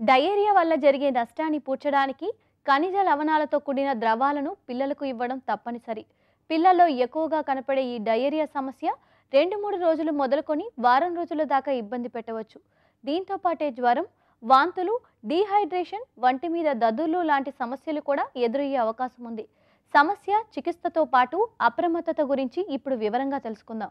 diarrhoea వల్ల జరిగే నష్టాన్ని పూడ్చడానికి ఖనిజ లవణాలతో కూడిన ద్రవాలను పిల్లలకు ఇవ్వడం తప్పనిసరి పిల్లల్లో ఎక్కువగా కనపడే ఈ డయేరియా సమస్య రెండు మూడు రోజులు మొదలుకొని వారం రోజుల దాకా ఇబ్బంది పెట్టవచ్చు దీంతో పాటే జ్వరం వాంతులు డీహైడ్రేషన్ వంటి మీద దద్దుర్లు లాంటి సమస్యలు కూడా ఎదురయ్యే అవకాశం ఉంది సమస్య చికిత్సతో పాటు అప్రమత్తత గురించి ఇప్పుడు వివరంగా తెలుసుకుందాం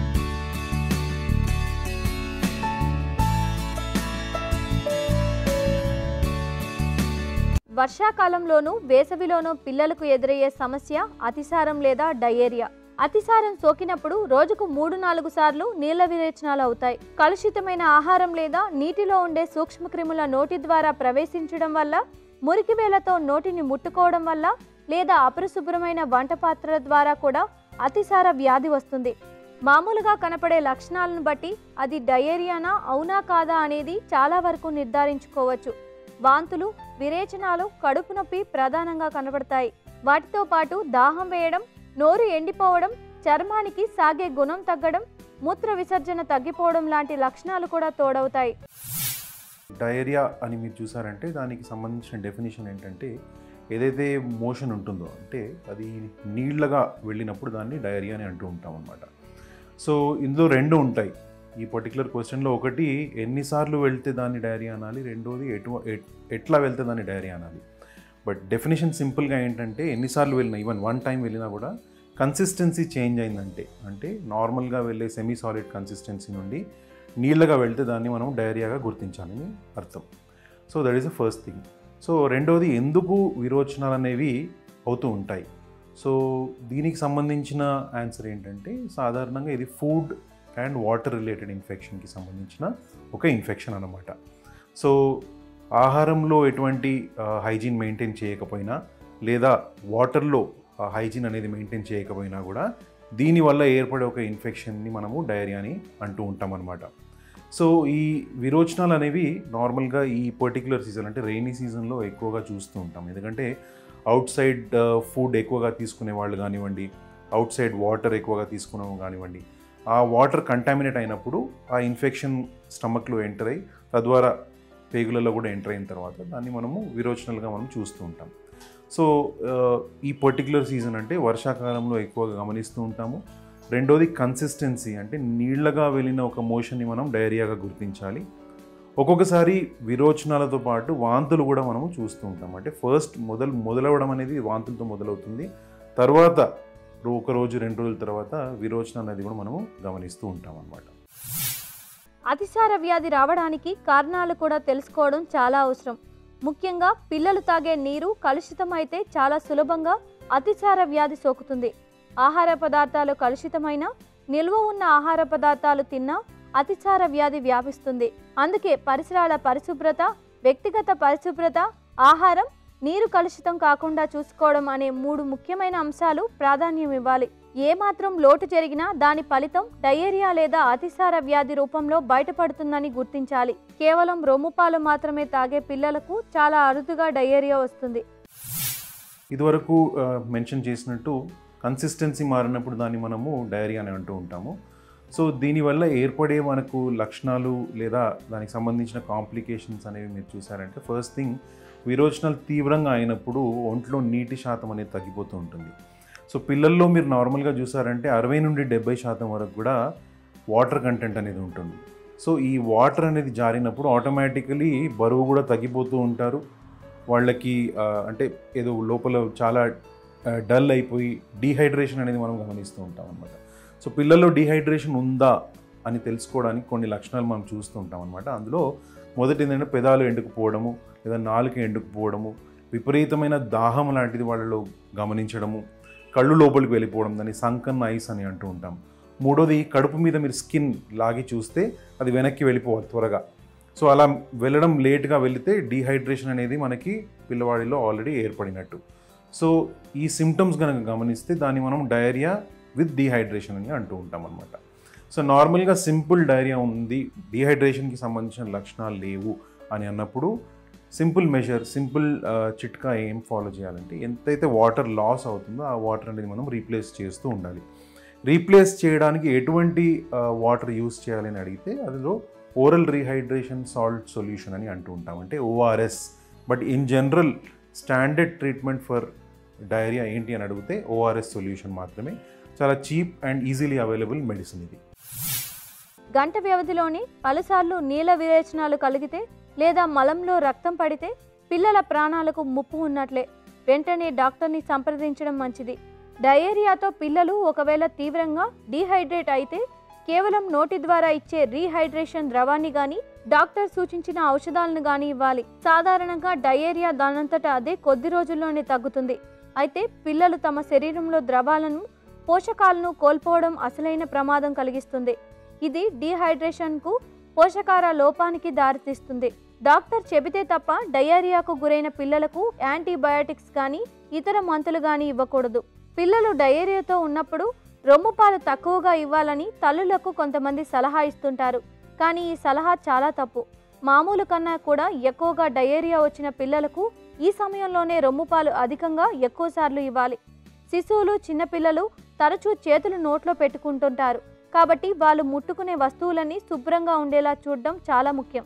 వర్షాకాలంలోనూ వేసవిలోనూ పిల్లలకు ఎదురయ్యే సమస్య అతిసారం లేదా డయేరియా అతిసారం సోకినప్పుడు రోజుకు మూడు నాలుగు సార్లు నీళ్ల విరేచనాలు అవుతాయి కలుషితమైన ఆహారం లేదా నీటిలో ఉండే సూక్ష్మక్రిముల నోటి ద్వారా ప్రవేశించడం వల్ల మురికి వేలతో నోటిని ముట్టుకోవడం వల్ల లేదా అపరిశుభ్రమైన వంట పాత్రల ద్వారా కూడా అతిసార వ్యాధి వస్తుంది మామూలుగా కనపడే లక్షణాలను బట్టి అది డయేరియానా అవునా కాదా అనేది చాలా వరకు నిర్ధారించుకోవచ్చు వాంతులు విరేచనాలు కడుపు నొప్పి ప్రధానంగా కనబడతాయి వాటితో పాటు దాహం వేయడం నోరు ఎండిపోవడం చర్మానికి సాగే గుణం తగ్గడం మూత్ర విసర్జన తగ్గిపోవడం లాంటి లక్షణాలు కూడా తోడవుతాయి డయేరియా అని మీరు చూసారంటే దానికి సంబంధించిన డెఫినేషన్ ఏంటంటే ఏదైతే మోషన్ ఉంటుందో అంటే అది నీళ్ళగా వెళ్ళినప్పుడు దాన్ని డయేరియా అని అంటూ ఉంటాం అనమాట సో ఇందులో రెండు ఉంటాయి ఈ పర్టికులర్ క్వశ్చన్లో ఒకటి ఎన్నిసార్లు వెళ్తే దాన్ని డైరియా అనాలి రెండోది ఎటు ఎట్- ఎట్లా వెళ్తే దాన్ని డైరియా అనాలి బట్ డెఫినేషన్ సింపుల్గా ఏంటంటే ఎన్నిసార్లు వెళ్ళినా ఈవెన్ వన్ టైం వెళ్ళినా కూడా కన్సిస్టెన్సీ చేంజ్ అయిందంటే అంటే నార్మల్గా వెళ్ళే సెమీ సాలిడ్ కన్సిస్టెన్సీ నుండి నీళ్ళగా వెళ్తే దాన్ని మనం డైరియాగా గుర్తించాలని అర్థం so that is the first thing so రెండవది ఎందుకు విరోచనాలు అనేవి అవుతూ ఉంటాయి సో దీనికి సంబంధించిన ఆన్సర్ ఏంటంటే సాధారణంగా ఇది ఫుడ్ అండ్ వాటర్ రిలేటెడ్ ఇన్ఫెక్షన్కి సంబంధించిన ఒక ఇన్ఫెక్షన్ అన్నమాట సో ఆహారంలో ఎటువంటి హైజీన్ మెయింటైన్ చేయకపోయినా లేదా వాటర్లో హైజీన్ అనేది మెయింటైన్ చేయకపోయినా కూడా దీనివల్ల ఏర్పడే ఒక ఇన్ఫెక్షన్ని మనము డయేరియా అని అంటూ ఉంటాం అనమాట సో ఈ విరోచనాలు అనేవి నార్మల్గా ఈ పర్టికులర్ సీజన్ అంటే రెయినీ సీజన్లో ఎక్కువగా చూస్తూ ఉంటాం ఎందుకంటే అవుట్ సైడ్ ఫుడ్ ఎక్కువగా తీసుకునే వాళ్ళు కానివ్వండి అవుట్ సైడ్ వాటర్ ఎక్కువగా తీసుకునే కానివ్వండి ఆ వాటర్ కంటామినేట్ అయినప్పుడు ఆ ఇన్ఫెక్షన్ స్టమక్లో ఎంటర్ అయ్యి తద్వారా పేగులలో కూడా ఎంటర్ అయిన తర్వాత దాన్ని మనము విరోచనలుగా మనం చూస్తూ ఉంటాం సో ఆ, ఈ పర్టికులర్ సీజన్ అంటే వర్షాకాలంలో ఎక్కువగా గమనిస్తూ ఉంటాము రెండోది కన్సిస్టెన్సీ అంటే నీళ్లగా వెళ్ళిన ఒక మోషన్ని మనం డైరియాగా గుర్తించాలి ఒక్కొక్కసారి విరోచనాలతో పాటు వాంతులు కూడా మనము చూస్తూ ఉంటాం అంటే ఫస్ట్ మొదలు మొదలవడం అనేది వాంతులతో మొదలవుతుంది తర్వాత రో- ఒక రోజు రెండు రోజుల తర్వాత విరోచన అనేది కూడా మనము గమనిస్తూ ఉంటాం అన్నమాట అతిసార వ్యాధి రావడానికి కారణాలు కూడా తెలుసుకోవడం చాలా అవసరం ముఖ్యంగా పిల్లలు తాగే నీరు కలుషితమైతే చాలా సులభంగా అతిసార వ్యాధి సోకుతుంది ఆహార పదార్థాలు కలుషితమైన నిల్వ ఉన్న ఆహార పదార్థాలు తిన్నా అతిసార వ్యాధి వ్యాపిస్తుంది అందుకే పరిసరాల పరిశుభ్రత వ్యక్తిగత పరిశుభ్రత ఆహారం నీరు కలుషితం కాకుండా చూసుకోవడం అనే మూడు ముఖ్యమైన అంశాలు ప్రాధాన్యం ఇవ్వాలి ఏమాత్రం లోటు జరిగినా దాని ఫలితం డయేరియా లేదా అతిసార వ్యాధి రూపంలో బయటపడుతుందని గుర్తించాలి కేవలం రొమ్ముపాలు మాత్రమే తాగే పిల్లలకు చాలా అరుదుగా డయేరియా వస్తుంది ఇదివరకు మెన్షన్ చేసినట్టు కన్సిస్టెన్సీ మారినప్పుడు దాన్ని మనము డైరియా అని అంటూ ఉంటాము సో దీనివల్ల ఏర్పడే మనకు లక్షణాలు లేదా దానికి సంబంధించిన కాంప్లికేషన్స్ అనేవి మీరు చూసారంటే ఫస్ట్ థింగ్ విరోచనాలు తీవ్రంగా అయినప్పుడు ఒంట్లో నీటి శాతం అనేది తగ్గిపోతూ ఉంటుంది సో పిల్లల్లో మీరు నార్మల్గా చూసారంటే అరవై నుండి డెబ్బై శాతం వరకు కూడా వాటర్ కంటెంట్ అనేది ఉంటుంది సో ఈ వాటర్ అనేది జారినప్పుడు ఆటోమేటికలీ బరువు కూడా తగ్గిపోతూ ఉంటారు వాళ్ళకి ఆ, అంటే ఏదో లోపల చాలా డల్ అయిపోయి డీహైడ్రేషన్ అనేది మనం గమనిస్తూ ఉంటాం అనమాట సో పిల్లల్లో డీహైడ్రేషన్ ఉందా అని తెలుసుకోవడానికి కొన్ని లక్షణాలు మనం చూస్తూ ఉంటాం అనమాట అందులో మొదటి ఏంటంటే పెదాలు ఎండుకుపోవడము లేదా నాలుక ఎండుకుపోవడము విపరీతమైన దాహం లాంటిది వాళ్ళలో గమనించడము కళ్ళు లోపలికి వెళ్ళిపోవడం దాన్ని సంకన్ ఐస్ అని అంటూ ఉంటాం మూడోది కడుపు మీద మీరు స్కిన్ లాగి చూస్తే అది వెనక్కి వెళ్ళిపోవాలి త్వరగా సో అలా వెళ్ళడం లేట్గా వెళితే డీహైడ్రేషన్ అనేది మనకి పిల్లవాడిలో ఆల్రెడీ ఏర్పడినట్టు సో ఈ సిమ్టమ్స్ కనుక గమనిస్తే దాన్ని మనం డయేరియా విత్ డీహైడ్రేషన్ అని అంటూ ఉంటాం అనమాట సో నార్మల్గా సింపుల్ డయేరియా ఉంది డీహైడ్రేషన్కి సంబంధించిన లక్షణాలు లేవు అని అన్నప్పుడు సింపుల్ మెజర్ సింపుల్ చిట్కా ఏం ఫాలో చేయాలంటే ఎంతైతే వాటర్ లాస్ అవుతుందో ఆ వాటర్ అనేది మనం రీప్లేస్ చేస్తూ ఉండాలి రీప్లేస్ చేయడానికి ఎటువంటి వాటర్ యూస్ చేయాలని అడిగితే అందులో ఓరల్ రీహైడ్రేషన్ సాల్ట్ సొల్యూషన్ అని అంటూ ఉంటాం అంటే ORS but in general standard treatment for diarrhoea ఏంటి అని అడిగితే ఓఆర్ఎస్ సొల్యూషన్ మాత్రమే చాలా cheap and easily available medicine ఇది గంట వ్యవధిలోని పలుసార్లు నీల విరేచనాలు కలిగితే లేదా మలంలో రక్తం పడితే పిల్లల ప్రాణాలకు ముప్పు ఉన్నట్లే వెంటనే డాక్టర్ని సంప్రదించడం మంచిది డయేరియాతో పిల్లలు ఒకవేళ తీవ్రంగా డీహైడ్రేట్ అయితే కేవలం నోటి ద్వారా ఇచ్చే రీహైడ్రేషన్ ద్రవాన్ని గాని డాక్టర్ సూచించిన ఔషధాలను గాని ఇవ్వాలి సాధారణంగా డయేరియా దానంతట అదే కొద్ది రోజుల్లోనే తగ్గుతుంది అయితే పిల్లలు తమ శరీరంలో ద్రవాలను పోషకాలను కోల్పోవడం అసలైన ప్రమాదం కలిగిస్తుంది ఇది డీహైడ్రేషన్కు పోషకార లోపానికి దారితీస్తుంది డాక్టర్ చెబితే తప్ప డయేరియాకు గురైన పిల్లలకు యాంటీబయాటిక్స్ కానీ ఇతర మందులు కానీ ఇవ్వకూడదు పిల్లలు డయేరియాతో ఉన్నప్పుడు రొమ్ము పాలు తక్కువగా ఇవ్వాలని తల్లులకు కొంతమంది సలహా ఇస్తుంటారు కానీ ఈ సలహా చాలా తప్పు మామూలు కన్నా కూడా ఎక్కువగా డయేరియా వచ్చిన పిల్లలకు ఈ సమయంలోనే రొమ్ము పాలు అధికంగా ఎక్కువసార్లు ఇవ్వాలి శిశువులు చిన్నపిల్లలు తరచూ చేతులు నోట్లో పెట్టుకుంటుంటారు కాబట్టి వాళ్ళు ముట్టుకునే వస్తువులన్నీ శుభ్రంగా ఉండేలా చూడడం చాలా ముఖ్యం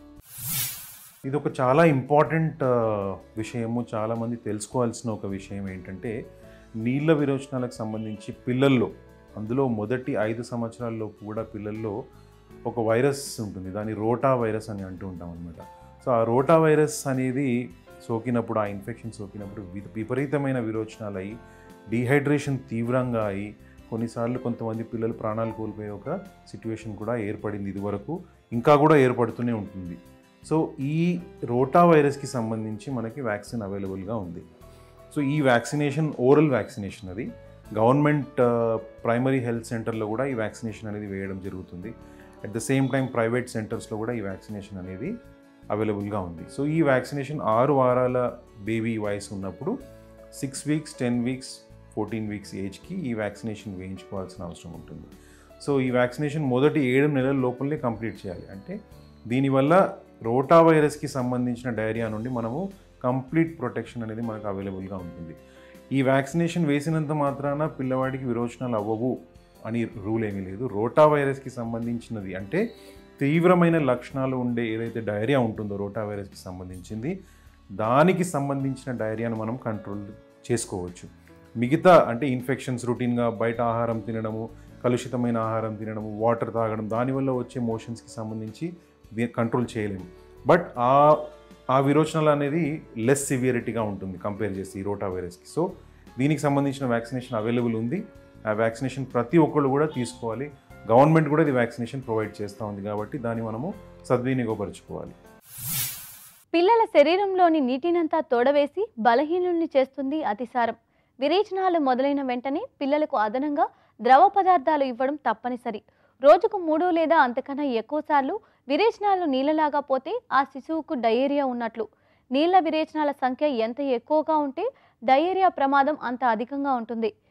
ఇది ఒక చాలా ఇంపార్టెంట్ విషయము చాలామంది తెలుసుకోవాల్సిన ఒక విషయం ఏంటంటే నీళ్ళ విరోచనాలకు సంబంధించి పిల్లల్లో అందులో మొదటి ఐదు సంవత్సరాల్లో కూడా పిల్లల్లో ఒక వైరస్ ఉంటుంది దాన్ని రోటా వైరస్ అని అంటూ ఉంటాం అనమాట సో ఆ రోటా వైరస్ అనేది సోకినప్పుడు ఆ ఇన్ఫెక్షన్ సోకినప్పుడు వి- విపరీతమైన విరోచనాలు అయ్యి డీహైడ్రేషన్ తీవ్రంగా అయ్యి కొన్నిసార్లు కొంతమంది పిల్లలు ప్రాణాలు కోల్పోయే ఒక సిచ్యువేషన్ కూడా ఏర్పడింది ఇదివరకు ఇంకా కూడా ఏర్పడుతూనే ఉంటుంది సో ఈ రోటా వైరస్కి సంబంధించి మనకి వ్యాక్సిన్ అవైలబుల్గా ఉంది సో ఈ వ్యాక్సినేషన్ ఓరల్ వ్యాక్సినేషన్ అది గవర్నమెంట్ ప్రైమరీ హెల్త్ సెంటర్లో కూడా ఈ వ్యాక్సినేషన్ అనేది వేయడం జరుగుతుంది at the same time private సెంటర్స్లో కూడా ఈ వ్యాక్సినేషన్ అనేది అవైలబుల్గా ఉంది సో ఈ వ్యాక్సినేషన్ ఆరు వారాల బేబీ వయసు ఉన్నప్పుడు six weeks ten weeks fourteen weeks ఏజ్కి ఈ వ్యాక్సినేషన్ వేయించుకోవాల్సిన అవసరం ఉంటుంది సో ఈ వ్యాక్సినేషన్ మొదటి ఏడు నెలల లోపలనే కంప్లీట్ చేయాలి అంటే దీనివల్ల రోటా వైరస్కి సంబంధించిన డైరియా నుండి మనము కంప్లీట్ ప్రొటెక్షన్ అనేది మనకు అవైలబుల్గా ఉంటుంది ఈ వ్యాక్సినేషన్ వేసినంత మాత్రాన పిల్లవాడికి విరోచనాలు అవ్వవు అని రూల్ ఏమీ లేదు రోటా వైరస్కి సంబంధించినది అంటే తీవ్రమైన లక్షణాలు ఉండే ఏదైతే డైరియా ఉంటుందో రోటా వైరస్కి సంబంధించింది దానికి సంబంధించిన డైరియాను మనం కంట్రోల్ చేసుకోవచ్చు మిగతా అంటే ఇన్ఫెక్షన్స్ రొటీన్గా బయట ఆహారం తినడము కలుషితమైన ఆహారం తినడము వాటర్ తాగడం దానివల్ల వచ్చే మోషన్స్కి సంబంధించి కంట్రోల్ చేయలేము బట్ ఆ ఆ విరోచనాలు అనేది లెస్ సివియరిటీగా ఉంటుంది కంపేర్ చేసి ఈ రోటా వైరస్కి సో దీనికి సంబంధించిన వ్యాక్సినేషన్ అవైలబుల్ ఉంది ఆ వ్యాక్సినేషన్ ప్రతి ఒక్కళ్ళు కూడా తీసుకోవాలి గవర్నమెంట్ కూడా ఇది వ్యాక్సినేషన్ ప్రొవైడ్ చేస్తూ ఉంది కాబట్టి దాన్ని మనము సద్వినియోగపరచుకోవాలి పిల్లల శరీరంలోని నీటినంతా తోడవేసి బలహీనుల్ని చేస్తుంది అతిసారం విరేచనాలు మొదలైన వెంటనే పిల్లలకు అదనంగా ద్రవ పదార్థాలు ఇవ్వడం తప్పనిసరి రోజుకు మూడు లేదా అంతకన్నా ఎక్కువ సార్లు విరేచనాలు నీళ్ళలాగా పోతే ఆ శిశువుకు డయేరియా ఉన్నట్లు నీళ్ల విరేచనాల సంఖ్య ఎంత ఎక్కువగా ఉంటే డయేరియా ప్రమాదం అంత అధికంగా ఉంటుంది